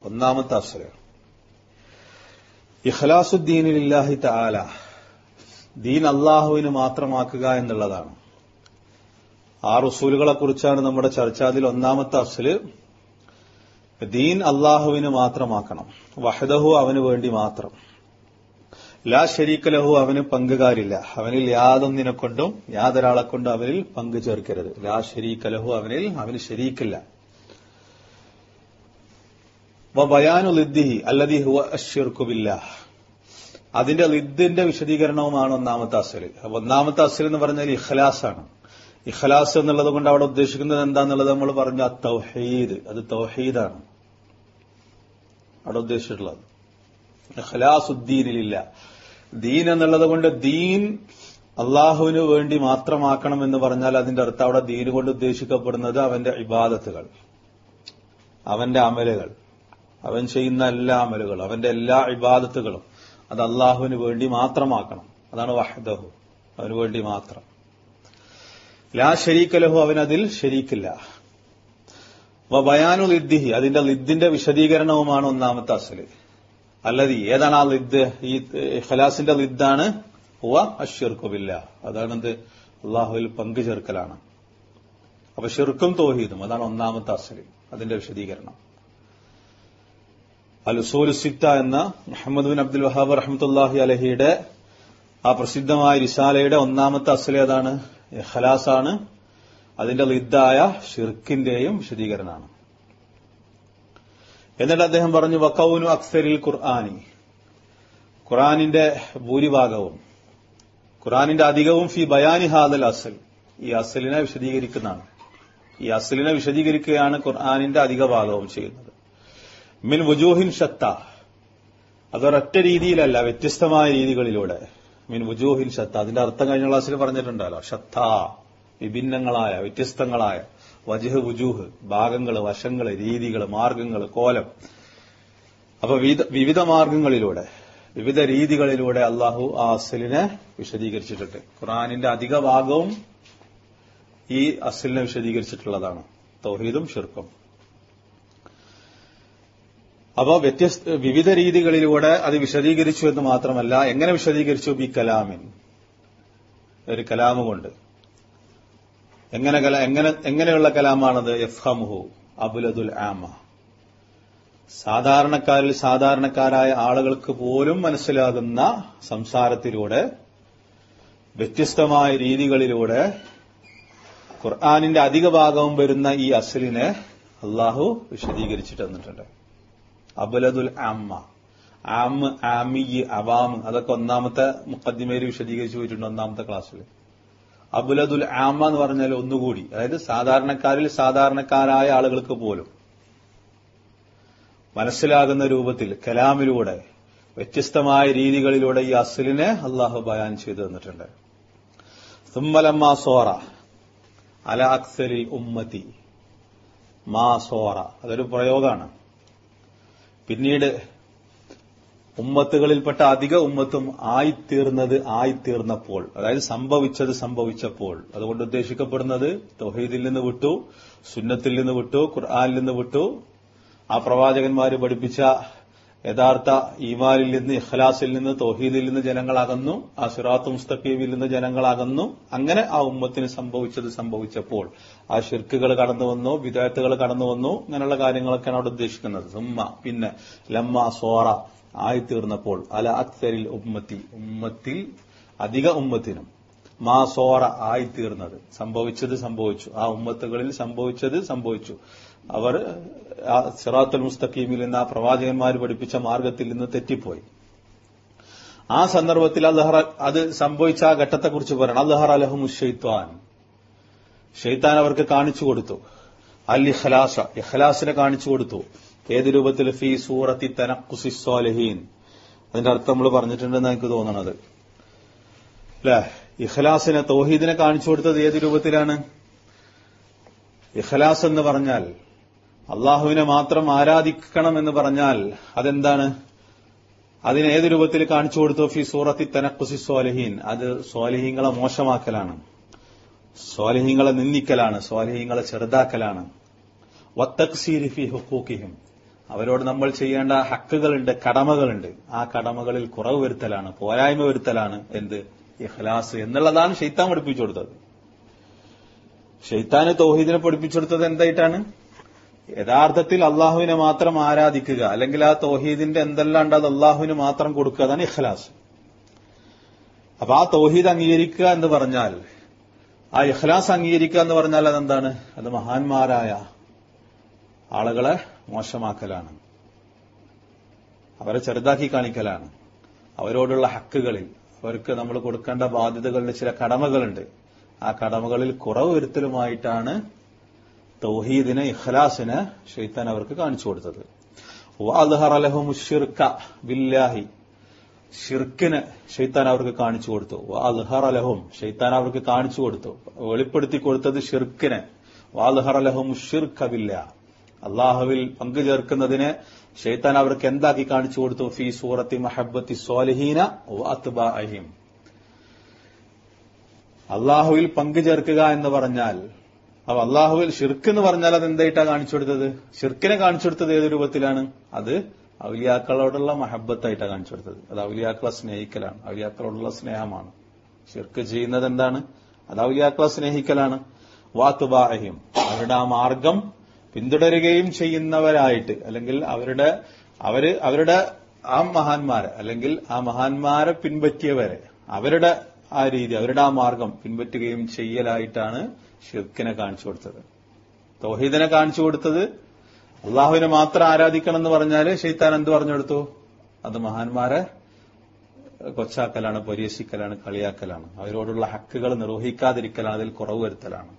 ഒന്നാമത്തെ അസുര ഇഖ്ലാസുദ്ദീനിലില്ലാഹി തആല ദീൻ അള്ളാഹുവിന് മാത്രമാക്കുക എന്നുള്ളതാണ് ആ റുസൂലുകളെ കുറിച്ചാണ് നമ്മുടെ ചർച്ച അതിൽ ഒന്നാമത്തെ അസല് ദീൻ അള്ളാഹുവിന് മാത്രമാക്കണം വഹദഹു അവന് വേണ്ടി മാത്രം ലാ ഷരീക്ക ലഹു അവന് പങ്കുകാരില്ല അവനിൽ യാതൊന്നിനെ കൊണ്ടും യാതൊരാളെ കൊണ്ടും അവനിൽ പങ്കു ചേർക്കരുത് ലാ ഷരീക്ക ലഹു അവനിൽ അവന് ശരീക്കില്ല ബയാനു ലിദ്ദിഹി അല്ലതി ഹുവ അഷിർക്കുബില്ല അതിന്റെ ലിദ്ദിന്റെ വിശദീകരണവുമാണ് ഒന്നാമത്തെ അസല് അപ്പൊ ഒന്നാമത്തെ അസൽ എന്ന് പറഞ്ഞാൽ ഇഖ്ലാസാണ് ഇഖ്ലാസ് എന്നുള്ളത് കൊണ്ട് അവിടെ ഉദ്ദേശിക്കുന്നത് എന്താന്നുള്ളത് നമ്മൾ പറഞ്ഞു ആ തൗഹീദ് അത് തൗഹീദാണ് അവിടെ ഉദ്ദേശിച്ചിട്ടുള്ളത് ഇഖ്ലാസുദ്ദീനിലില്ല ദീൻ എന്നുള്ളത് കൊണ്ട് ദീൻ അള്ളാഹുവിന് വേണ്ടി മാത്രമാക്കണം എന്ന് പറഞ്ഞാൽ അതിന്റെ അർത്ഥം അവിടെ ദീന് കൊണ്ട് ഉദ്ദേശിക്കപ്പെടുന്നത് അവന്റെ ഇബാദത്തുകൾ അവന്റെ അമലുകൾ അവൻ ചെയ്യുന്ന എല്ലാ അമലുകളും അവന്റെ എല്ലാ ഇബാദത്തുകളും അത് അള്ളാഹുവിന് വേണ്ടി മാത്രമാക്കണം അതാണ് വഹദഹു അവന് വേണ്ടി മാത്രം ലാ ഷരീക്കലഹു അവനതിൽ ശരീക്കില്ല ബയാനു ലിദ്ദിഹി അതിന്റെ ലിദ്ദിന്റെ വിശദീകരണവുമാണ് ഒന്നാമത്തെ അസല് അല്ലതി ഏതാണ് ആ ലിദ് ഈ ഖലാസിന്റെ ലിദ്ദാണ് ഹുവ അഷിർക്കുബില്ല അതാണെന്ത് അള്ളാഹുവിൽ പങ്കു ചേർക്കലാണ് അപ്പൊ ഷിർക്കും തോഹീദും അതാണ് ഒന്നാമത്തെ അസല് അതിന്റെ വിശദീകരണം അൽ ഉസൂലുസിത്ത എന്ന മുഹമ്മദ് ബിൻ അബ്ദുൽ വഹാബ് റഹ്മത്തുല്ലാഹി അലഹിയുടെ ആ പ്രസിദ്ധമായ റിസാലയുടെ ഒന്നാമത്തെ അസല ഏതാണ് ഖലാസാണ് അതിന്റെ ലിദ്ദായ ഷിർക്കിന്റെയും വിശദീകരണമാണ് എന്നിട്ട് അദ്ദേഹം പറഞ്ഞു വക്കൌനു അക്സരിൽ ഖുർആാനി ഖുറാനിന്റെ ഭൂരിഭാഗവും ഖുറാനിന്റെ അധികവും ഫി ബയാനി ഹാദൽ അസൽ ഈ അസലിനെ വിശദീകരിക്കുന്നതാണ് ഈ അസലിനെ വിശദീകരിക്കുകയാണ് ഖുർആാനിന്റെ അധിക ഭാഗവും ചെയ്യുന്നത് മിൻ വുജൂഹിൻ ഷത്ത അതൊരൊറ്റ രീതിയിലല്ല വ്യത്യസ്തമായ രീതികളിലൂടെ മിൻ വുജൂഹിൻ ഷത്ത അതിന്റെ അർത്ഥം കഴിഞ്ഞ ക്ലാസ്സിൽ പറഞ്ഞിട്ടുണ്ടല്ലോ ഷത്ത വിഭിന്നങ്ങളായ വ്യത്യസ്തങ്ങളായ വജുഹ് വുജൂഹ് ഭാഗങ്ങൾ വശങ്ങൾ രീതികൾ മാർഗങ്ങൾ കോലം അപ്പൊ വിവിധ മാർഗങ്ങളിലൂടെ വിവിധ രീതികളിലൂടെ അള്ളാഹു ആ അസലിനെ വിശദീകരിച്ചിട്ടുണ്ട് ഖുറാനിന്റെ അധിക ഭാഗവും ഈ അസലിനെ വിശദീകരിച്ചിട്ടുള്ളതാണ് തൗഹീദും ഷിർക്കും അപ്പോൾ വ്യത്യസ്ത വിവിധ രീതികളിലൂടെ അത് വിശദീകരിച്ചു എന്ന് മാത്രമല്ല എങ്ങനെ വിശദീകരിച്ചു ബി കലാമിൻ ഒരു കലാമ് കൊണ്ട് എങ്ങനെ കല എങ്ങനെ എങ്ങനെയുള്ള കലാമാണത് എഫ്ഹമുഹു അബുലദുൽ ആമ സാധാരണക്കാരിൽ സാധാരണക്കാരായ ആളുകൾക്ക് പോലും മനസ്സിലാകുന്ന സംസാരത്തിലൂടെ വ്യത്യസ്തമായ രീതികളിലൂടെ ഖുർആാനിന്റെ അധിക ഭാഗവും വരുന്ന ഈ അസലിനെ അള്ളാഹു വിശദീകരിച്ചിട്ട് തന്നിട്ടുണ്ട് അബുലദുൽ ആമ്മ ആമ് ആമി അവാമ് അതൊക്കെ ഒന്നാമത്തെ മുക്കദ്ദിമയിൽ വിശദീകരിച്ചു പോയിട്ടുണ്ട് ഒന്നാമത്തെ ക്ലാസ്സിൽ അബുലദുൽ ആമ എന്ന് പറഞ്ഞാൽ ഒന്നുകൂടി അതായത് സാധാരണക്കാരിൽ സാധാരണക്കാരായ ആളുകൾക്ക് പോലും മനസ്സിലാകുന്ന രൂപത്തിൽ കലാമിലൂടെ വ്യത്യസ്തമായ രീതികളിലൂടെ ഈ അസലിനെ അള്ളാഹു ബയാൻ ചെയ്തു തന്നിട്ടുണ്ട് സുമ്മലമ്മ സോറ അല അക്സലിൽ ഉമ്മത്തി മാ സോറ അതൊരു പ്രയോഗമാണ് പിന്നീട് ഉമ്മത്തുകളിൽപ്പെട്ട അധിക ഉമ്മത്തും ആയിത്തീർന്നത് ആയിത്തീർന്നപ്പോൾ അതായത് സംഭവിച്ചത് സംഭവിച്ചപ്പോൾ അതുകൊണ്ട് ഉദ്ദേശിക്കപ്പെടുന്നത് തൊഹീദിൽ നിന്ന് വിട്ടു സുന്നത്തിൽ നിന്ന് വിട്ടു ഖുർആാനിൽ നിന്ന് വിട്ടു ആ പ്രവാചകന്മാര് പഠിപ്പിച്ച യഥാർത്ഥ ഈമാനിൽ നിന്ന് ഇഖ്ലാസിൽ നിന്ന് തോഹീദിൽ നിന്ന് ജനങ്ങൾ അകന്നു ആ സിറാത്ത് മുസ്തഖീബിൽ നിന്ന് ജനങ്ങൾ അകന്നു അങ്ങനെ ആ ഉമ്മത്തിന് സംഭവിച്ചത് സംഭവിച്ചപ്പോൾ ആ ഷിർക്കുകൾ കടന്നു വന്നു വിദേഹത്തുകൾ കടന്നു വന്നു അങ്ങനെയുള്ള കാര്യങ്ങളൊക്കെയാണ് അവിടെ ഉദ്ദേശിക്കുന്നത് സുമ്മ പിന്നെ ലമ്മ സോറ ആയിത്തീർന്നപ്പോൾ അല അക്സരിൽ ഉമ്മത്തി ഉമ്മത്തിൽ അധിക ഉമ്മത്തിനും മാ സോറ ആയിത്തീർന്നത് സംഭവിച്ചത് സംഭവിച്ചു ആ ഉമ്മത്തുകളിൽ സംഭവിച്ചത് സംഭവിച്ചു അവർ സിറാത്തുൽ മുസ്തഖീമിൽ നിന്ന് ആ പ്രവാചകന്മാർ പഠിപ്പിച്ച മാർഗത്തിൽ നിന്ന് തെറ്റിപ്പോയി ആ സന്ദർഭത്തിൽ അള്ളഹർ അത് സംഭവിച്ച ആ ഘട്ടത്തെക്കുറിച്ച് പറയണം അള്ളഹർ അലഹും ഷെയ്ത്വാൻ ഷെയ്ത്താൻ അവർക്ക് കാണിച്ചു കൊടുത്തു അൽ ഇഖ്ലാസ ഇഖ്ലാസിനെ കാണിച്ചു കൊടുത്തു ഏത് രൂപത്തിൽ ഫി സൂറത്തി തനക്കുസിസ്വാലഹീൻ അതിന്റെ അർത്ഥം നമ്മൾ പറഞ്ഞിട്ടുണ്ടെന്ന് എനിക്ക് തോന്നണത് അല്ലെ ഇഖ്ലാസിനെ തൗഹീദിനെ കാണിച്ചു കൊടുത്തത് ഏത് രൂപത്തിലാണ് ഇഖ്ലാസ് എന്ന് പറഞ്ഞാൽ അള്ളാഹുവിനെ മാത്രം ആരാധിക്കണം എന്ന് പറഞ്ഞാൽ അതെന്താണ് അതിന് ഏത് രൂപത്തിൽ കാണിച്ചു കൊടുത്തു ഫി സൂറത്തി തനക്കുസി സ്വാലഹീൻ അത് സ്വാലിഹീങ്ങളെ മോശമാക്കലാണ് സ്വാലിഹീങ്ങളെ നിന്ദിക്കലാണ് സ്വാലിഹീങ്ങളെ ചെറുതാക്കലാണ് വത്തക്സീരി ഫി ഹുക്കൂക്കിഹിം അവരോട് നമ്മൾ ചെയ്യേണ്ട ഹക്കുകളുണ്ട് കടമകളുണ്ട് ആ കടമകളിൽ കുറവ് വരുത്തലാണ് പോരായ്മ വരുത്തലാണ് എന്ത് ഇഖ്ലാസ് എന്നുള്ളതാണ് ഷെയ്ത്താൻ പഠിപ്പിച്ചു കൊടുത്തത് ഷെയ്ത്താന് തൗഹീദിനെ പഠിപ്പിച്ചു കൊടുത്തത് എന്തായിട്ടാണ് യഥാർത്ഥത്തിൽ അള്ളാഹുവിനെ മാത്രം ആരാധിക്കുക അല്ലെങ്കിൽ ആ തൗഹീദിന്റെ എന്തെല്ലാം ഉണ്ട് അത് അള്ളാഹുവിന് മാത്രം കൊടുക്കുക അതാണ് ഇഖ്ലാസ് അപ്പൊ ആ തൗഹീദ് അംഗീകരിക്കുക എന്ന് പറഞ്ഞാൽ ആ ഇഖ്ലാസ് അംഗീകരിക്കുക എന്ന് പറഞ്ഞാൽ അതെന്താണ് അത് മഹാന്മാരായ ആളുകളെ മോശമാക്കലാണ് അവരെ ചെറുതാക്കി കാണിക്കലാണ് അവരോടുള്ള ഹക്കുകളിൽ അവർക്ക് നമ്മൾ കൊടുക്കേണ്ട ബാധ്യതകളിൽ ചില കടമകളുണ്ട് ആ കടമകളിൽ കുറവ് വരുത്തലുമായിട്ടാണ് തൗഹീദിന് ഇഖ്ലാസിന് ഷെയ്ത്താൻ അവർക്ക് കാണിച്ചു കൊടുത്തത് വാദ്ഹറലഹും ബില്ലാഹി ഷിർക്കിന് ഷെയ്ത്താൻ അവർക്ക് കാണിച്ചു കൊടുത്തു വാദ്ഹറലഹും ഷെയ്ത്താൻ അവർക്ക് കാണിച്ചു കൊടുത്തു വെളിപ്പെടുത്തി കൊടുത്തത് ഷിർക്കിന് വാദ്ഹറലഹും ഷിർഖ ബില്ലാ അള്ളാഹുവിൽ പങ്കുചേർക്കുന്നതിന് ഷെയ്ത്താൻ അവർക്ക് എന്താക്കി കാണിച്ചു കൊടുത്തു ഫി സൂറത്തി മഹബത്തി സ്വാലിഹീന അഹിം അള്ളാഹുവിൽ പങ്കുചേർക്കുക എന്ന് പറഞ്ഞാൽ അപ്പൊ അള്ളാഹുവിൽ ഷിർക്ക് എന്ന് പറഞ്ഞാൽ അത് എന്തായിട്ടാ കാണിച്ചു കൊടുത്തത് ഷിർക്കിനെ കാണിച്ചു കൊടുത്തത് ഏത് രൂപത്തിലാണ് അത് ഔലിയാക്കളോടുള്ള മഹബത്തായിട്ടാണ് കാണിച്ചു കൊടുത്തത് അത് ഔലിയാക്കളെ സ്നേഹിക്കലാണ് ഔലിയാക്കളോടുള്ള സ്നേഹമാണ് ഷിർക്ക് ചെയ്യുന്നത് എന്താണ് അത് ഔലിയാക്കളെ സ്നേഹിക്കലാണ് വാത്തുബാഹിം അവരുടെ ആ മാർഗം പിന്തുടരുകയും ചെയ്യുന്നവരായിട്ട് അല്ലെങ്കിൽ അവരുടെ അവര് അവരുടെ ആ മഹാന്മാരെ അല്ലെങ്കിൽ ആ മഹാന്മാരെ പിൻപറ്റിയവരെ അവരുടെ ആ രീതി അവരുടെ ആ മാർഗം പിൻപറ്റുകയും ചെയ്യലായിട്ടാണ് ഷിർക്കിനെ കാണിച്ചു കൊടുത്തത് തൗഹീദിനെ കാണിച്ചു കൊടുത്തത് അള്ളാഹുവിനെ മാത്രം ആരാധിക്കണം എന്ന് പറഞ്ഞാല് ഷെയ്ത്താൻ എന്ത് പറഞ്ഞു കൊടുത്തു അത് മഹാന്മാരെ കൊച്ചാക്കലാണ് പരിഹസിക്കലാണ് കളിയാക്കലാണ് അവരോടുള്ള ഹക്കുകൾ നിർവഹിക്കാതിരിക്കലാണ് അതിൽ കുറവ് വരുത്തലാണ്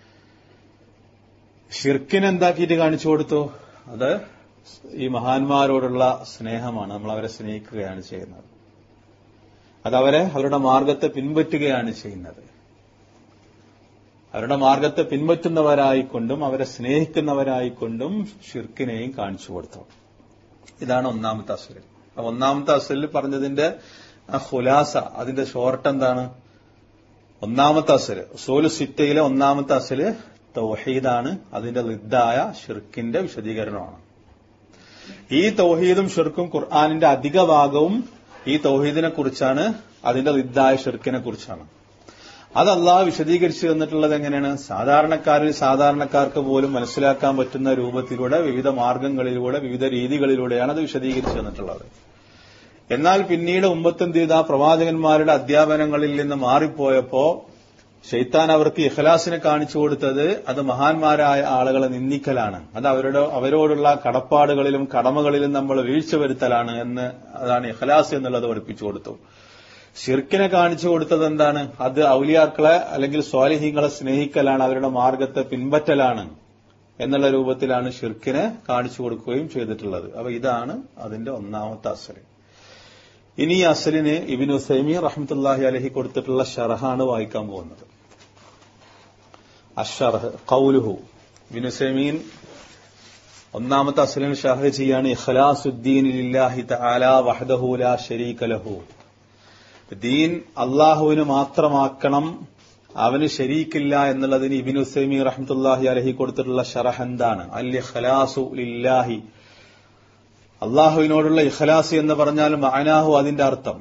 ഷിർക്കിനെ എന്താക്കിയിട്ട് കാണിച്ചു കൊടുത്തു അത് ഈ മഹാന്മാരോടുള്ള സ്നേഹമാണ് നമ്മൾ അവരെ സ്നേഹിക്കുകയാണ് ചെയ്യുന്നത് അത് അവരെ അവരുടെ മാർഗത്തെ പിൻപറ്റുകയാണ് ചെയ്യുന്നത് അവരുടെ മാർഗത്തെ പിൻപറ്റുന്നവരായിക്കൊണ്ടും അവരെ സ്നേഹിക്കുന്നവരായിക്കൊണ്ടും ഷിർക്കിനെയും കാണിച്ചു കൊടുത്തു ഇതാണ് ഒന്നാമത്തെ അസുരൻ ഒന്നാമത്തെ അസുരിൽ പറഞ്ഞതിന്റെ ആ ഹുലാസ അതിന്റെ ഷോർട്ട് എന്താണ് ഒന്നാമത്തെ അസല് സോലു സിറ്റയിലെ ഒന്നാമത്തെ അസല് തൗഹീദാണ് അതിന്റെ ലിദ്ദായ ഷിർക്കിന്റെ വിശദീകരണമാണ് ഈ തൗഹീദും ഷിർക്കും ഖുർആാനിന്റെ അധിക ഭാഗവും ഈ തൗഹീദിനെ കുറിച്ചാണ് അതിന്റെ ലിദ്ദായ ഷിർക്കിനെ കുറിച്ചാണ് അത് അള്ളാഹ് വിശദീകരിച്ചു തന്നിട്ടുള്ളത് എങ്ങനെയാണ് സാധാരണക്കാരിൽ സാധാരണക്കാർക്ക് പോലും മനസ്സിലാക്കാൻ പറ്റുന്ന രൂപത്തിലൂടെ വിവിധ മാർഗങ്ങളിലൂടെ വിവിധ രീതികളിലൂടെയാണ് അത് വിശദീകരിച്ചു തന്നിട്ടുള്ളത് എന്നാൽ പിന്നീട് ഉമ്പത്തും തീത പ്രവാചകന്മാരുടെ അധ്യാപനങ്ങളിൽ നിന്ന് മാറിപ്പോയപ്പോ ഷെയ്ത്താൻ അവർക്ക് ഇഖ്ലാസിനെ കാണിച്ചു കൊടുത്തത് അത് മഹാന്മാരായ ആളുകളെ നിന്ദിക്കലാണ് അത് അവരുടെ അവരോടുള്ള കടപ്പാടുകളിലും കടമകളിലും നമ്മൾ വീഴ്ച വരുത്തലാണ് എന്ന് അതാണ് ഇഖ്ലാസ് എന്നുള്ളത് പഠിപ്പിച്ചു കൊടുത്തു ഷിർക്കിനെ കാണിച്ചു കൊടുത്തത് എന്താണ് അത് ഔലിയാക്കളെ അല്ലെങ്കിൽ സ്വാലിഹീങ്ങളെ സ്നേഹിക്കലാണ് അവരുടെ മാർഗത്തെ പിൻപറ്റലാണ് എന്നുള്ള രൂപത്തിലാണ് ഷിർക്കിനെ കാണിച്ചു കൊടുക്കുകയും ചെയ്തിട്ടുള്ളത് അപ്പൊ ഇതാണ് അതിന്റെ ഒന്നാമത്തെ അസല് ഇനി ഈ അസലിന് ഇബിൻ ഉസൈമി റഹ്മത്തുല്ലാഹി അലഹി കൊടുത്തിട്ടുള്ള ഷറഹാണ് വായിക്കാൻ പോകുന്നത് അഷറഹ് കൗലുഹു ഇബിൻ ഉസൈമീൻ ഒന്നാമത്തെ അസലിന് ഷഹ് ചെയ്യാണ് ഇഖ്ലാസുദ്ദീൻ ലില്ലാഹി തആല വഹദഹു ലാ ശരീക ലഹു ദീൻ അള്ളാഹുവിന് മാത്രമാക്കണം അവന് ശരീക്കില്ല എന്നുള്ളതിന് ഇബിൻ ഉസൈമി റഹ്മത്തുല്ലാഹി അലഹി കൊടുത്തിട്ടുള്ള ഷറഹ് എന്താണ് അൽ ഇഖ്ലാസു ലില്ലാഹി അള്ളാഹുവിനോടുള്ള ഇഖ്ലാസ് എന്ന് പറഞ്ഞാൽ മഅനാഹു അതിന്റെ അർത്ഥം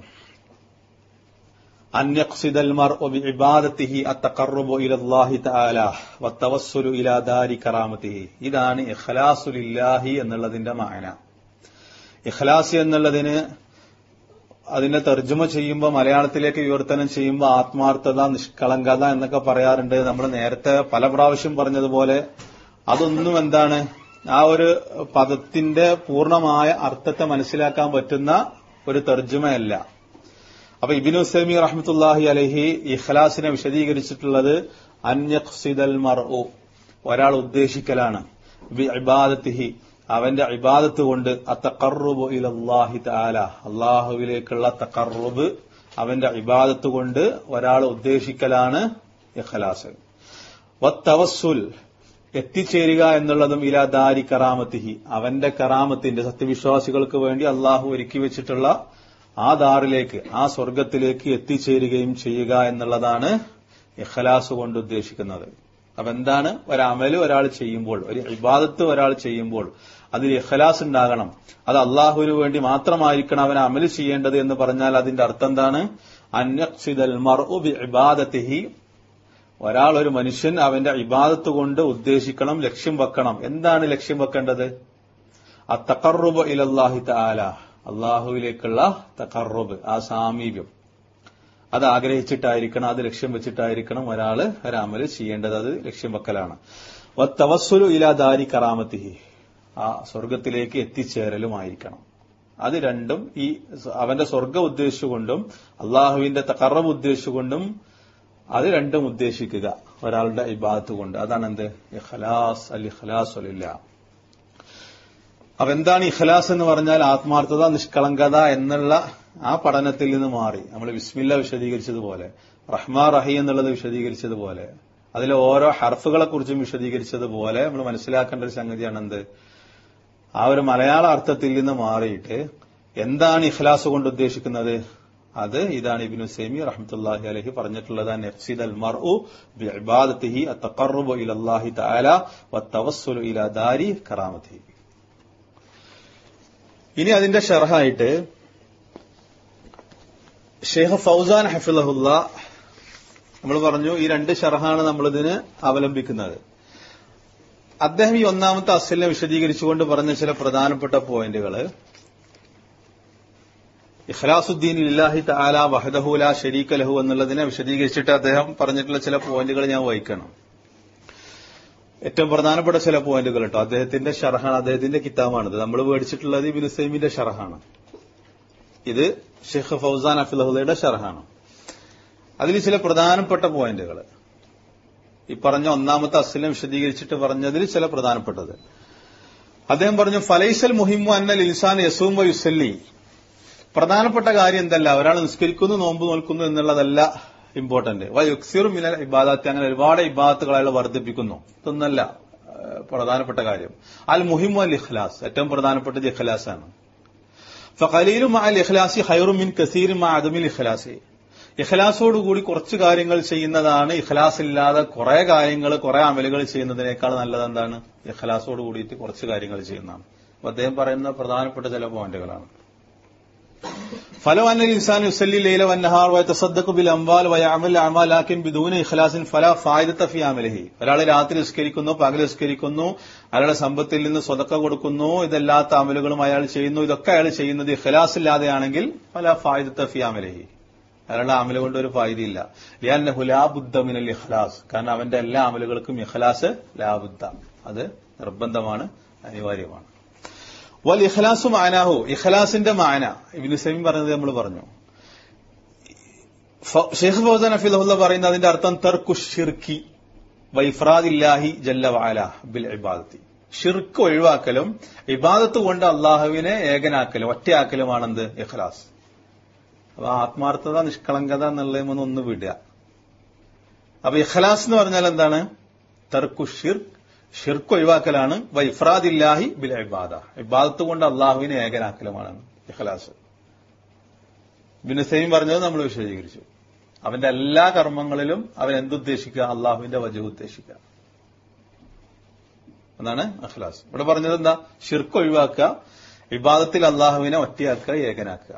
അൻ യഖ്സിദൽ മർഉ ബിഇബാദത്തിഹി അത്തഖറബു ഇലല്ലാഹി തആല വത്തവസ്സുലു ഇലാ ദാരി കറാമത്തിഹി ഇതാണ് ഇഖ്ലാസു ലില്ലാഹി എന്നുള്ളതിന്റെ മഅന ഇഖ്ലാസ് എന്നുള്ളതിന് അതിന്റെ തർജ്ജമ ചെയ്യുമ്പോൾ മലയാളത്തിലേക്ക് വിവർത്തനം ചെയ്യുമ്പോൾ ആത്മാർത്ഥത നിഷ്കളങ്കത എന്നൊക്കെ പറയാറുണ്ട് നമ്മൾ നേരത്തെ പല പ്രാവശ്യം പറഞ്ഞതുപോലെ അതൊന്നും എന്താണ് ആ ഒരു പദത്തിന്റെ പൂർണ്ണമായ അർത്ഥത്തെ മനസ്സിലാക്കാൻ പറ്റുന്ന ഒരു തർജ്ജമയല്ല അപ്പൊ ഇബിൻ ഉസൈമി റഹ്മത്തുല്ലാഹി അലഹി ഇഖ്ലാസിനെ വിശദീകരിച്ചിട്ടുള്ളത് അന്യഖ്സിദൽ മർഉ ഒരാൾ ഉദ്ദേശിക്കലാണ് ബി ഇബാദത്തിഹി അവന്റെ ഇബാദത്ത് കൊണ്ട് അത്തഖറുബു ഇലല്ലാഹി തആല അള്ളാഹുവിലേക്കുള്ള തഖറുബ് അവന്റെ ഇബാദത്ത് കൊണ്ട് ഒരാൾ ഉദ്ദേശിക്കലാണ് ഇഖ്ലാസ് വത്തവസ്സുൽ എത്തിച്ചേരുക എന്നുള്ളതും ഇലാ ദാരി കറാമത്തിഹി അവന്റെ കറാമത്തിന്റെ സത്യവിശ്വാസികൾക്ക് വേണ്ടി അള്ളാഹു ഒരുക്കി വെച്ചിട്ടുള്ള ആ ദാറിലേക്ക് ആ സ്വർഗത്തിലേക്ക് എത്തിച്ചേരുകയും ചെയ്യുക എന്നുള്ളതാണ് ഇഖലാസ് കൊണ്ട് ഉദ്ദേശിക്കുന്നത് അപ്പൊ എന്താണ് ഒരമല് ഒരാൾ ചെയ്യുമ്പോൾ ഒരു ഇബാദത്ത് ഒരാൾ ചെയ്യുമ്പോൾ അതിൽ ഇഖലാസ് ഉണ്ടാകണം അത് അള്ളാഹുവിന് വേണ്ടി മാത്രമായിരിക്കണം അവൻ അമല് ചെയ്യേണ്ടത് എന്ന് പറഞ്ഞാൽ അതിന്റെ അർത്ഥം എന്താണ് അന്യക്ഷിദൽ മർഉ ബി ഇബാദത്തിഹി ഒരാൾ ഒരു മനുഷ്യൻ അവന്റെ ഇബാദത്ത് കൊണ്ട് ഉദ്ദേശിക്കണം ലക്ഷ്യം വെക്കണം എന്താണ് ലക്ഷ്യം വെക്കേണ്ടത് ആ തക്കറുബ് ഇലല്ലാഹി താല അള്ളാഹുവിലേക്കുള്ള തക്കറുബ് ആ സാമീപ്യം അത് ആഗ്രഹിച്ചിട്ടായിരിക്കണം അത് ലക്ഷ്യം വെച്ചിട്ടായിരിക്കണം ഒരാള് ഒരമല് ചെയ്യേണ്ടത് അത് ലക്ഷ്യം വെക്കലാണ് തവസ്സുലു ഇലാ ദാരി കറാമത്തിഹി ആ സ്വർഗത്തിലേക്ക് എത്തിച്ചേരലുമായിരിക്കണം അത് രണ്ടും ഈ അവന്റെ സ്വർഗം ഉദ്ദേശിച്ചുകൊണ്ടും അള്ളാഹുവിന്റെ തക്കറബ് ഉദ്ദേശിച്ചുകൊണ്ടും അത് രണ്ടും ഉദ്ദേശിക്കുക ഒരാളുടെ ഇബാദത്ത് കൊണ്ട് അതാണ് എന്ത് ഇഖലാസ് അൽ ഇഖലാസ് അലില്ല അപ്പൊ എന്താണ് ഇഖലാസ് എന്ന് പറഞ്ഞാൽ ആത്മാർത്ഥത നിഷ്കളങ്കത എന്നുള്ള ആ പഠനത്തിൽ നിന്ന് മാറി നമ്മൾ വിസ്മില്ല വിശദീകരിച്ചതുപോലെ റഹ്മാ റഹി എന്നുള്ളത് വിശദീകരിച്ചതുപോലെ അതിലെ ഓരോ ഹർഫുകളെ കുറിച്ചും വിശദീകരിച്ചതുപോലെ നമ്മൾ മനസ്സിലാക്കേണ്ട ഒരു സംഗതിയാണ് എന്ത് ആ ഒരു മലയാള അർത്ഥത്തിൽ നിന്ന് മാറിയിട്ട് എന്താണ് ഇഖ്ലാസ് കൊണ്ട് ഉദ്ദേശിക്കുന്നത് അത് ഇതാണ് ഇബിനു സെമി റഹ്മത്തുല്ലാഹി അലഹി പറഞ്ഞിട്ടുള്ളത് നഫ്സിദ് അൽ മർഉ ബിഇബാദത്തിഹി അത്തഖറബു ഇലല്ലാഹി തആല വത്തവസ്സുലു ഇലാ ദാരി കറാമത്തിഹി ഇനി അതിന്റെ ഷർഹായിട്ട് ഷെയ്ഖ് ഫൗസാൻ ഹഫിലഹുല്ല നമ്മൾ പറഞ്ഞു ഈ രണ്ട് ഷർഹാണ് നമ്മളിതിന് അവലംബിക്കുന്നത് അദ്ദേഹം ഈ ഒന്നാമത്തെ അസലിനെ വിശദീകരിച്ചുകൊണ്ട് പറഞ്ഞ ചില പ്രധാനപ്പെട്ട പോയിന്റുകൾ ഇഖ്ലാസുദ്ദീൻ ഇല്ലാഹി താല വഹദഹുല ഷരീഖ് ലഹു എന്നുള്ളതിനെ വിശദീകരിച്ചിട്ട് അദ്ദേഹം പറഞ്ഞിട്ടുള്ള ചില പോയിന്റുകൾ ഞാൻ വായിക്കണം ഏറ്റവും പ്രധാനപ്പെട്ട ചില പോയിന്റുകൾ കേട്ടോ അദ്ദേഹത്തിന്റെ ഷർഹാണ് അദ്ദേഹത്തിന്റെ കിതാബാണിത് നമ്മൾ മേടിച്ചിട്ടുള്ളത് ഇബിൻ സൈമിന്റെ ഷർഹാണ് ഇത് ഷെയ്ഖ് ഫൗസാൻ അഫിലഹുലയുടെ ഷർഹാണ് അതിൽ ചില പ്രധാനപ്പെട്ട പോയിന്റുകൾ ഈ പറഞ്ഞ ഒന്നാമത്തെ അസ്ലിനെ വിശദീകരിച്ചിട്ട് പറഞ്ഞതിൽ ചില പ്രധാനപ്പെട്ടത് അദ്ദേഹം പറഞ്ഞു ഫലൈസൽ മുഹിമു അന്നൽ ഇൽസാൻ യസൂം യുസല്ലി പ്രധാനപ്പെട്ട കാര്യം എന്തല്ല ഒരാൾ നിസ്കരിക്കുന്നു നോമ്പ് നോൽക്കുന്നു എന്നുള്ളതല്ല ഇമ്പോർട്ടന്റ് വയുക്സിറു മിനൽ ഇബാദാത്തി അങ്ങനെ ഒരുപാട് ഇബാദത്തുകൾ അയാൾ വർദ്ധിപ്പിക്കുന്നു ഇതൊന്നല്ല പ്രധാനപ്പെട്ട കാര്യം അൽ മുഹിമു അൽ ഇഖ്ലാസ് ഏറ്റവും പ്രധാനപ്പെട്ടത് ഇഖ്ലാസ് ആണ് ഫഖലീലും അൽ ഇഖ്ലാസി ഹൈറും മിൻ കസീരും അദമിൽ ഇഖ്ലാസി ഇഖ്ലാസോടുകൂടി കുറച്ച് കാര്യങ്ങൾ ചെയ്യുന്നതാണ് ഇഖ്ലാസ് ഇല്ലാതെ കുറെ കാര്യങ്ങൾ കുറെ അമലുകൾ ചെയ്യുന്നതിനേക്കാൾ നല്ലത് എന്താണ് ഇഖ്ലാസോട് കൂടിയിട്ട് കുറച്ച് കാര്യങ്ങൾ ചെയ്യുന്നതാണ് അപ്പൊ അദ്ദേഹം പറയുന്ന പ്രധാനപ്പെട്ട ചില പോയിന്റുകളാണ് فلو أن الإنسان يصلي الليل والنهار ويتصدق بالأموال ويعمل الأعمال لكن بدون إخلاص فلا فائدة في عمله ഒരാൾ രാത്രി നിസ്കരിക്കുന്നു പകൽ നിസ്കരിക്കുന്നു അയാളുടെ സമ്പത്തിൽ നിന്ന് സ്വതക്ക കൊടുക്കുന്നു ഇതല്ലാത്ത അമലുകളും അയാൾ ചെയ്യുന്നു ഇതൊക്കെ അയാൾ ചെയ്യുന്നത് ഇഖ്ലാസ് ഇല്ലാതെയാണെങ്കിൽ പല ഫായിദത്ത ഫി അമലഹി അയാളുടെ അമല കൊണ്ട് ഒരു ഫായിദയില്ല ലിയാന്നഹു ലാബുദ്ധ മിനൽ ഇഖ്ലാസ് കാരണം അവന്റെ എല്ലാ അമലുകൾക്കും ഇഖ്ലാസ് ലാബുദ്ധ അത് നിർബന്ധമാണ് അനിവാര്യമാണ് വൽ ഇഖ്ലാസു മാനാഹു ഇഖ്ലാസിന്റെ മാന ഇബിന് സെമീൻ പറഞ്ഞത് നമ്മൾ പറഞ്ഞു ഷെയ്ഖ് ഫൗസാൻ അഫിദുല്ല പറയുന്നത് അതിന്റെ അർത്ഥം തർക്കു ഷിർക്കി വൈഫ്രാദില്ലാഹി ജല്ല വാല ബിൽ ഇബാദത്തി ഷിർക്ക് ഒഴിവാക്കലും ഇബാദത്ത് കൊണ്ട് അള്ളാഹുവിനെ ഏകനാക്കലും ഒറ്റയാക്കലുമാണെന്ത് ഇഖ്ലാസ് അപ്പൊ ആത്മാർത്ഥത നിഷ്കളങ്കത എന്നുള്ളതൊന്നും ഒന്ന് വിടുക അപ്പൊ ഇഖ്ലാസ് എന്ന് പറഞ്ഞാൽ എന്താണ് തർക്കു ഷിർക്ക് ഷിർക്ക് ഒഴിവാക്കലാണ് വൈഫ്രാദില്ലാഹി ബിൽ ഇബാദ ഇബാദത്ത് കൊണ്ട് അള്ളാഹുവിനെ ഏകനാക്കലുമാണ് ഇഖ്ലാസ് ബിനുസൈം പറഞ്ഞത് നമ്മൾ വിശദീകരിച്ചു അവന്റെ എല്ലാ കർമ്മങ്ങളിലും അവൻ എന്തുദ്ദേശിക്കുക അള്ളാഹുവിന്റെ വജു ഉദ്ദേശിക്കുക എന്നാണ് അഖ്ലാസ് ഇവിടെ പറഞ്ഞത് എന്താ ഷിർക്ക് ഒഴിവാക്കുക ഇബാദത്തിൽ അള്ളാഹുവിനെ ഒറ്റയാക്കുക ഏകനാക്കുക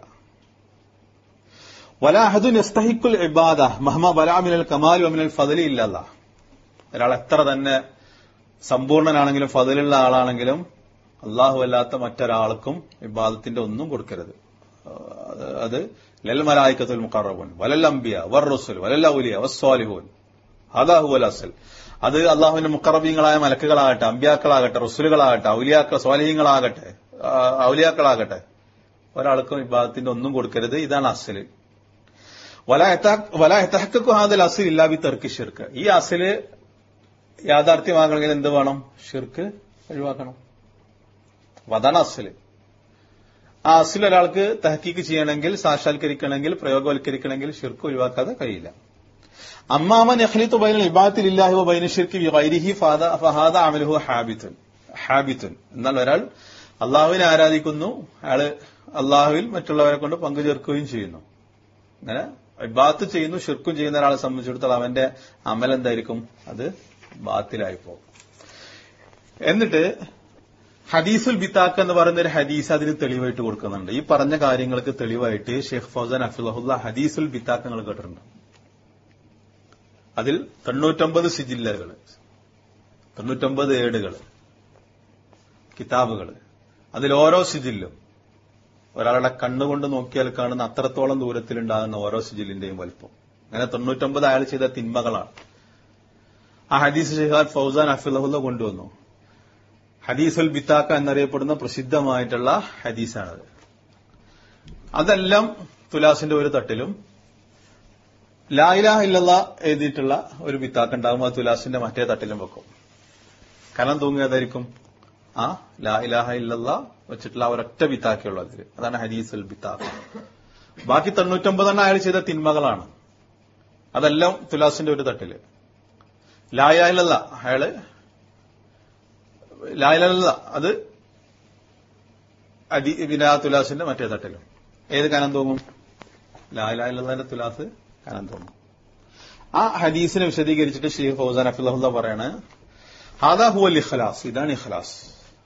വലാഹദു നെസ്തഹിക്കുൽ ഇബാദ മഹമ്മ ബലാമിനൽ കമാൽ അമിനൽ ഫതലി ഇല്ലല്ല ഒരാൾ എത്ര തന്നെ സമ്പൂർണനാണെങ്കിലും ഫതിലുള്ള ആളാണെങ്കിലും അള്ളാഹു അല്ലാത്ത മറ്റൊരാൾക്കും ഇബാദത്തിന്റെ ഒന്നും കൊടുക്കരുത് അത് ലൽ മലായിക്കത്തുൽ മുഖറബുൻ വലൽ അംബിയ വർ റസുൽ വലൽ ഔലിയ വസ്വാലിഹൂൻ അതാഹു വൽ അസൽ അത് അള്ളാഹുവിന്റെ മുക്കറബീങ്ങളായ മലക്കുകളാകട്ടെ അമ്പ്യാക്കളാകട്ടെ റസുലുകളാകട്ടെ ഔലിയാക്ക സ്വാലിഹീങ്ങളാകട്ടെ ഔലിയാക്കളാകട്ടെ ഒരാൾക്കും ഇബാദത്തിന്റെ ഒന്നും കൊടുക്കരുത് ഇതാണ് അസല് വലാഹത്തഹക്കു ഹാദൽ അസിൽ ഇല്ലാബി തെർക്ക് ഷിർക്ക് ഈ അസില് യാഥാർത്ഥ്യമാകണമെങ്കിൽ എന്ത് വേണം ഷിർക്ക് ഒഴിവാക്കണം അപ്പൊ അതാണ് അസില് ആ അസിൽ ഒരാൾക്ക് തഹക്കീക്ക് ചെയ്യണമെങ്കിൽ സാക്ഷാത്കരിക്കണമെങ്കിൽ പ്രയോഗവൽക്കരിക്കണമെങ്കിൽ ഷിർക്ക് ഒഴിവാക്കാതെ കഴിയില്ല അമ്മാമൻ യഖ്ലിത്തു ബൈനൽ ഇബാദത്തിൽ ഇല്ലാഹി ബൈന ഷിർക്ക് ഗൈരിഹി ഫഹാദ അമലുഹു ഹാബിത്തുൻ ഹാബിത്തുൻ എന്നാൽ ഒരാൾ അള്ളാഹുവിനെ ആരാധിക്കുന്നു അയാള് അള്ളാഹുവിൽ മറ്റുള്ളവരെ കൊണ്ട് പങ്കുചേർക്കുകയും ചെയ്യുന്നു അങ്ങനെ ഇബാത്ത് ചെയ്യുന്നു ഷിർക്കും ചെയ്യുന്ന ഒരാളെ സംബന്ധിച്ചിടത്തോളം അവന്റെ അമൽ എന്തായിരിക്കും അത് ബാത്തിലായി പോകും എന്നിട്ട് ഹദീസുൽ ബിത്താക്ക് എന്ന് പറയുന്ന ഒരു ഹദീസ് അതിന് തെളിവായിട്ട് കൊടുക്കുന്നുണ്ട് ഈ പറഞ്ഞ കാര്യങ്ങൾക്ക് തെളിവായിട്ട് ഷെയ്ഖ് ഫൗസാൻ അഫിലഹുല്ല ഹദീസുൽ ബിത്താക്ക് നിങ്ങൾ കേട്ടിട്ടുണ്ട് അതിൽ തൊണ്ണൂറ്റൊമ്പത് സിജില്ലകൾ തൊണ്ണൂറ്റൊമ്പത് ഏടുകൾ കിതാബുകൾ അതിൽ ഓരോ സിജില്ലും ഒരാളുടെ കണ്ണുകൊണ്ട് നോക്കിയാൽ കാണുന്ന അത്രത്തോളം ദൂരത്തിലുണ്ടാകുന്ന ഓരോ സിജിലിന്റെയും വലിപ്പം അങ്ങനെ തൊണ്ണൂറ്റൊമ്പത് അയാൾ ചെയ്ത തിന്മകളാണ് ആ ഹദീസ് ഷെയ്ഖാൻ ഫൗസാൻ അഫിലഹുല്ല കൊണ്ടുവന്നു ഹദീസുൽ ബിത്താക്ക എന്നറിയപ്പെടുന്ന പ്രസിദ്ധമായിട്ടുള്ള ഹദീസാണത് അതെല്ലാം തുലാസിന്റെ ഒരു തട്ടിലും ലായിലാഹ ഇല്ലല്ല എഴുതിയിട്ടുള്ള ഒരു ബിത്താക്ക ഉണ്ടാകും അത് തുലാസിന്റെ മറ്റേ തട്ടിലും വെക്കും കനം തൂങ്ങിയതായിരിക്കും ആ ലാ ഇലാഹ ഇല്ലല്ല വെച്ചിട്ടുള്ള ആ ഒരൊറ്റ ബിത്താക്കുള്ളൂ അതിൽ അതാണ് ഹദീസുൽ ബിത്താക്ക ബാക്കി തൊണ്ണൂറ്റൊമ്പതെണ്ണം അയാൾ ചെയ്ത തിന്മകളാണ് അതെല്ലാം തുലാസിന്റെ ഒരു തട്ടില് ലായിലാഹില്ല അയാള് ലായിലല്ല അത് അതി പിന്നെ ആ തുലാസിന്റെ മറ്റേ തട്ടിലും ഏത് കനം തോന്നും ലായിലാഹിന്റെ തുലാസ് കനം തോന്നും ആ ഹദീസിനെ വിശദീകരിച്ചിട്ട് ഷെയ്ഖ് ഫൗസാൻ അഫിള്ള പറയാണ് ഹാദാ ഹുവൽ ഇഖ്ലാസ് ഇതാണ് ഇഖ്ലാസ്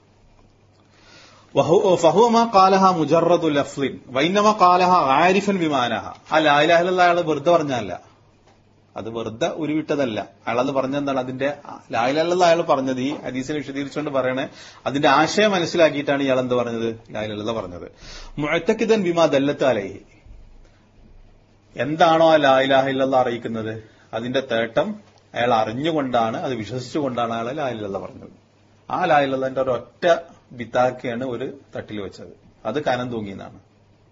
ഫഹുവ മാ കാലഹ മുജറദു ലഫ്ലിൻ വൈനമ കാലഹ ആരിഫൻ വിമാനഹ ആ ലായിലാഹിലുള്ള അയാൾ വെറുതെ പറഞ്ഞല്ല അത് വെറുതെ ഉരുവിട്ടതല്ല അയാളെന്ന് പറഞ്ഞെന്താണ് അതിന്റെ ലായിലല്ല അയാൾ പറഞ്ഞത് ഈ ഹദീസിനെ വിശദീകരിച്ചുകൊണ്ട് പറയണേ അതിന്റെ ആശയം മനസ്സിലാക്കിയിട്ടാണ് ഇയാൾ എന്ത് പറഞ്ഞത് ലായിലല്ല പറഞ്ഞത് മുഴത്തക്കിതൻ വിമാ ദല്ലത്ത് അലഹി എന്താണോ ആ ലായിലാഹില്ല അറിയിക്കുന്നത് അതിന്റെ തേട്ടം അയാൾ അറിഞ്ഞുകൊണ്ടാണ് അത് വിശ്വസിച്ചുകൊണ്ടാണ് അയാൾ ലായിലല്ല പറഞ്ഞത് ആ ലായിലല്ലന്റെ ഒരൊറ്റ ബിത്താക്കിയാണ് ഒരു തട്ടിൽ വെച്ചത് അത് കനം തൂങ്ങിയെന്നാണ്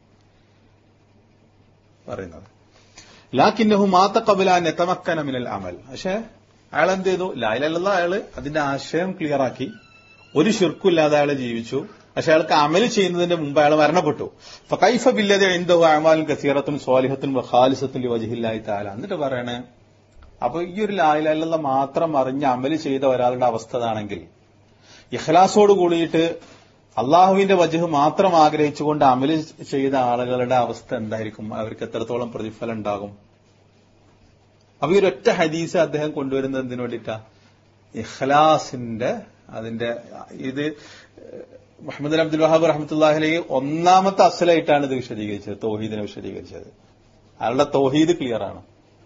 പറയുന്നത് ലാക്കിന്നഹു മാത്ത കബിലാൻ എത്തമക്കന മിനൽ അമൽ പക്ഷെ അയാൾ എന്ത് ചെയ്തു ലായിലല്ല അയാള് അതിന്റെ ആശയം ക്ലിയർ ആക്കി ഒരു ശിർക്കില്ലാതെ അയാൾ ജീവിച്ചു പക്ഷെ അയാൾക്ക് അമൽ ചെയ്യുന്നതിന്റെ മുമ്പ് അയാൾ മരണപ്പെട്ടു ഫൈഫ ബില്ലത എന്തോ അമാലും കസീറത്തും സ്വാലിഹത്തും ഖാലിസത്തും വജിഹില്ലായി താല എന്നിട്ട് പറയണേ അപ്പൊ ഈ ഒരു ലായിലല്ല മാത്രം അറിഞ്ഞ് അമൽ ചെയ്ത ഒരാളുടെ അവസ്ഥ അതാണെങ്കിൽ ഇഖ്ലാസോട് കൂടിയിട്ട് അള്ളാഹുവിന്റെ വജഹ് മാത്രം ആഗ്രഹിച്ചുകൊണ്ട് അമല് ചെയ്ത ആളുകളുടെ അവസ്ഥ എന്തായിരിക്കും അവർക്ക് എത്രത്തോളം പ്രതിഫലം ഉണ്ടാകും അപ്പൊ ഈ ഒരൊറ്റ ഹദീസ് അദ്ദേഹം കൊണ്ടുവരുന്നത് എന്തിനു വേണ്ടിയിട്ടാ ഇഖ്ലാസിന്റെ അതിന്റെ ഇത് മുഹമ്മദ് അബ്ദുൽ വഹാബ് റഹമത്തുല്ലാഹി ഒന്നാമത്തെ അസലായിട്ടാണ് ഇത് വിശദീകരിച്ചത് തൗഹീദിനെ വിശദീകരിച്ചത് അയാളുടെ തൗഹീദ് ക്ലിയർ ആണ്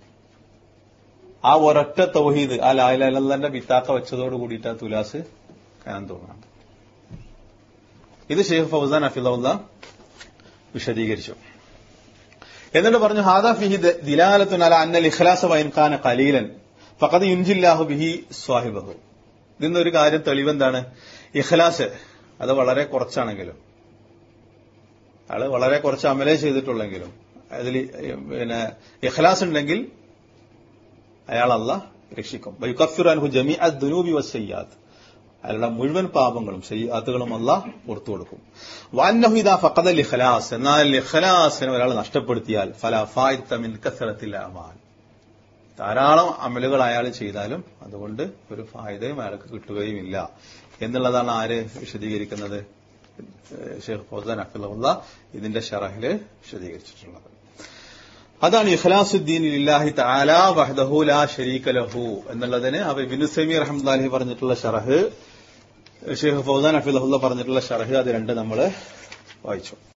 ആ ഒരൊറ്റ തൗഹീദ് ആ ലായലന്റെ വിത്താക്ക വെച്ചതോട് കൂടിയിട്ട് തുലാസ് കനം തോന്നാണ് ഇത് ഷെയ്ഖ് ഫൗസാൻ അഫിദുല്ല വിശദീകരിച്ചു എന്നിട്ട് പറഞ്ഞു ഹാദാ ഫിഹി ദിലാലത്തുൻ അല അന്നൽ ഇഖ്ലാസ വൈൻഖാന കലീലൻ ഫഖദ് യുൻജില്ലാഹു ബിഹി സ്വാഹിബഹു ഇതിന്നൊരു കാര്യം തെളിവെന്താണ് ഇഖ്ലാസ് അത് വളരെ കുറച്ചാണെങ്കിലും അയാള് വളരെ കുറച്ച് അമലേ ചെയ്തിട്ടുള്ളെങ്കിലും അതിൽ പിന്നെ ഇഖ്ലാസ് ഉണ്ടെങ്കിൽ അയാൾ അല്ല രക്ഷിക്കും വൈകഫിറാൻഹു ജമി അദ്നൂബി വസയ്യാത്ത് അയാളുടെ മുഴുവൻ പാപങ്ങളും ശയ്യാത്തുകളും അല്ല പുറത്തു കൊടുക്കും വാന്നഹുദ ഫഖദൽ ഇഖ്ലാസ് എന്നാൽ ഇഖ്ലാസിനെ ഒരാൾ നഷ്ടപ്പെടുത്തിയാൽ ഫല ഫായിത്തമിൻ കസറത്തിൽ അമാൽ ധാരാളം അമലുകൾ അയാൾ ചെയ്താലും അതുകൊണ്ട് ഒരു ഫായതയും അയാൾക്ക് കിട്ടുകയുമില്ല എന്നുള്ളതാണ് ആര് വിശദീകരിക്കുന്നത് ഷെയ്ഖ് ഫൗസാൻ അഖിലുള്ള ഇതിന്റെ ഷറഹില് വിശദീകരിച്ചിട്ടുള്ളത് അതാണ് ഇഖ്ലാസുദ്ദീൻ ഇല്ലാഹി തആല വഹ്ദഹു ലാ ശരീക ലഹു എന്നുള്ളതിന് അവ ഇബ്നു സമീർ റഹ്മത്തുള്ളാഹി പറഞ്ഞിട്ടുള്ള ഷറഹ് ഷെയ്ഖ് ഫൗസാൻ അഫിദഹുല്ല പറഞ്ഞിട്ടുള്ള ഷറഹ് അത് രണ്ട് നമ്മൾ വായിച്ചു